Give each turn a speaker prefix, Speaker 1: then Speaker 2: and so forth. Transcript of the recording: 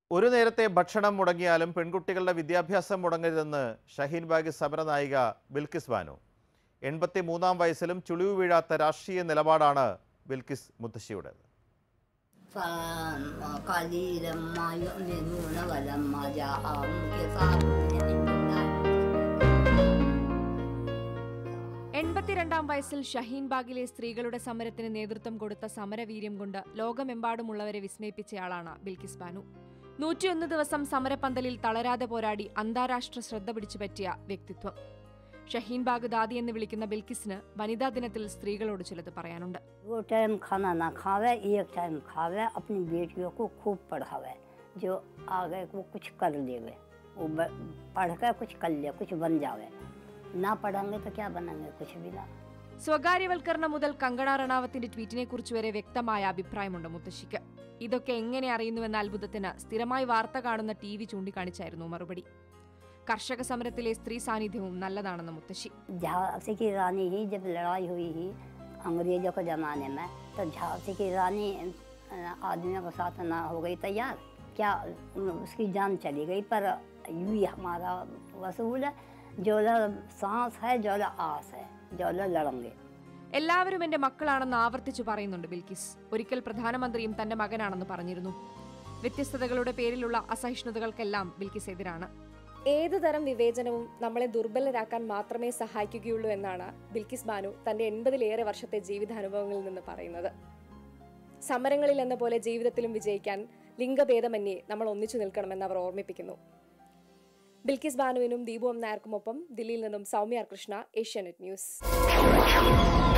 Speaker 1: ഒരു നേരത്തെ ഭക്ഷണം മുടങ്ങിയാലും പെൺകുട്ടികളുടെ വിദ്യാഭ്യാസം മുടങ്ങരുതെന്ന് ഷഹീൻ ബാഗ് സമരനായിക ബിൽക്കിസ് ബാനു എൺപത്തി മൂന്നാം വയസ്സിലും ചുളിവ് വീഴാത്ത രാഷ്ട്രീയ നിലപാടാണ് ബിൽക്കിസ് മുത്തശ്ശിയുടേത്
Speaker 2: قليلا ما يؤمنون ولما جاءهم كتاب من عند الله
Speaker 3: എൺപത്തിരണ്ടാം വയസ്സിൽ ഷഹീൻ ബാഗിലെ സ്ത്രീകളുടെ സമരത്തിന് നേതൃത്വം കൊടുത്ത സമരവീര്യം കൊണ്ട് ലോകമെമ്പാടുമുള്ളവരെ വിസ്മയിപ്പിച്ചയാളാണ് ബിൽക്കിസ് ബാനു നൂറ്റിയൊന്ന് ദിവസം സമരപന്തലിൽ തളരാതെ പോരാടി അന്താരാഷ്ട്ര ശ്രദ്ധ പിടിച്ചുപറ്റിയ വ്യക്തിത്വം ഷഹീൻ ബാഗ് ദാദി എന്ന് വിളിക്കുന്ന ബിൽക്കിസിന് വനിതാ ദിനത്തിൽ സ്ത്രീകളോട് ചിലത് പറയാനുണ്ട്
Speaker 2: वो टाइम खाना ना खावे एक टाइम खावे अपनी बेटियों को खूब पढ़ावे जो आगे वो कुछ कर लेवे वो ब- पढ़ कर कुछ कर ले कुछ बन जावे ना पढ़ेंगे तो क्या बनेंगे कुछ भी ना
Speaker 3: സ്വകാര്യവൽക്കരണം മുതൽ കങ്കണ റണാവത്തിന്റെ ട്വീറ്റിനെ കുറിച്ച് വരെ വ്യക്തമായ അഭിപ്രായമുണ്ട് മുത്തശ്ശിക്ക് ഇതൊക്കെ എങ്ങനെ അറിയുന്നുവെന്ന അത്ഭുതത്തിന് സ്ഥിരമായി വാർത്ത കാണുന്ന ടി വി ചൂണ്ടിക്കാണിച്ചായിരുന്നു മറുപടി കർഷക സമരത്തിലെ സ്ത്രീ സാന്നിധ്യവും നല്ലതാണെന്ന് മുത്തശ്ശി
Speaker 2: झांसी की रानी ही जब लड़ाई हुई ही अंग्रेजों के ज़माने में तो झांसी की रानी अ, आदमियों के साथ ना हो गई तैयार क्या उसकी जान चली गई पर यूं ही हमारा वसूल है जो ल- सांस है जो ल- आस है जो ल- लड़ेंगे
Speaker 3: എല്ലാവരും എന്റെ മക്കളാണെന്ന് ആവർത്തിച്ചു പറയുന്നുണ്ട് ബിൽക്കിസ് ഒരിക്കൽ പ്രധാനമന്ത്രിയും തന്റെ മകനാണെന്ന് പറഞ്ഞിരുന്നു വ്യത്യസ്തതകളുടെ പേരിലുള്ള അസഹിഷ്ണുതകൾക്കെല്ലാം ബിൽക്കിസ് എതിരാണ്
Speaker 4: ഏതു തരം വിവേചനവും നമ്മളെ ദുർബലരാക്കാൻ മാത്രമേ സഹായിക്കുകയുള്ളൂ എന്നാണ് ബിൽക്കിസ് ബാനു തന്റെ എൺപതിലേറെ വർഷത്തെ ജീവിതാനുഭവങ്ങളിൽ നിന്ന് പറയുന്നത് സമരങ്ങളിൽ എന്ന പോലെ ജീവിതത്തിലും വിജയിക്കാൻ ലിംഗഭേദമന്യേ നമ്മൾ ഒന്നിച്ചു നിൽക്കണമെന്ന് അവർ ഓർമ്മിപ്പിക്കുന്നു ബിൽക്കിസ് ബാനുവിനും ദീപു എം നായർക്കുമൊപ്പം ദില്ലിയിൽ നിന്നും സൗമ്യ കൃഷ്ണ ഏഷ്യാനെറ്റ് ന്യൂസ്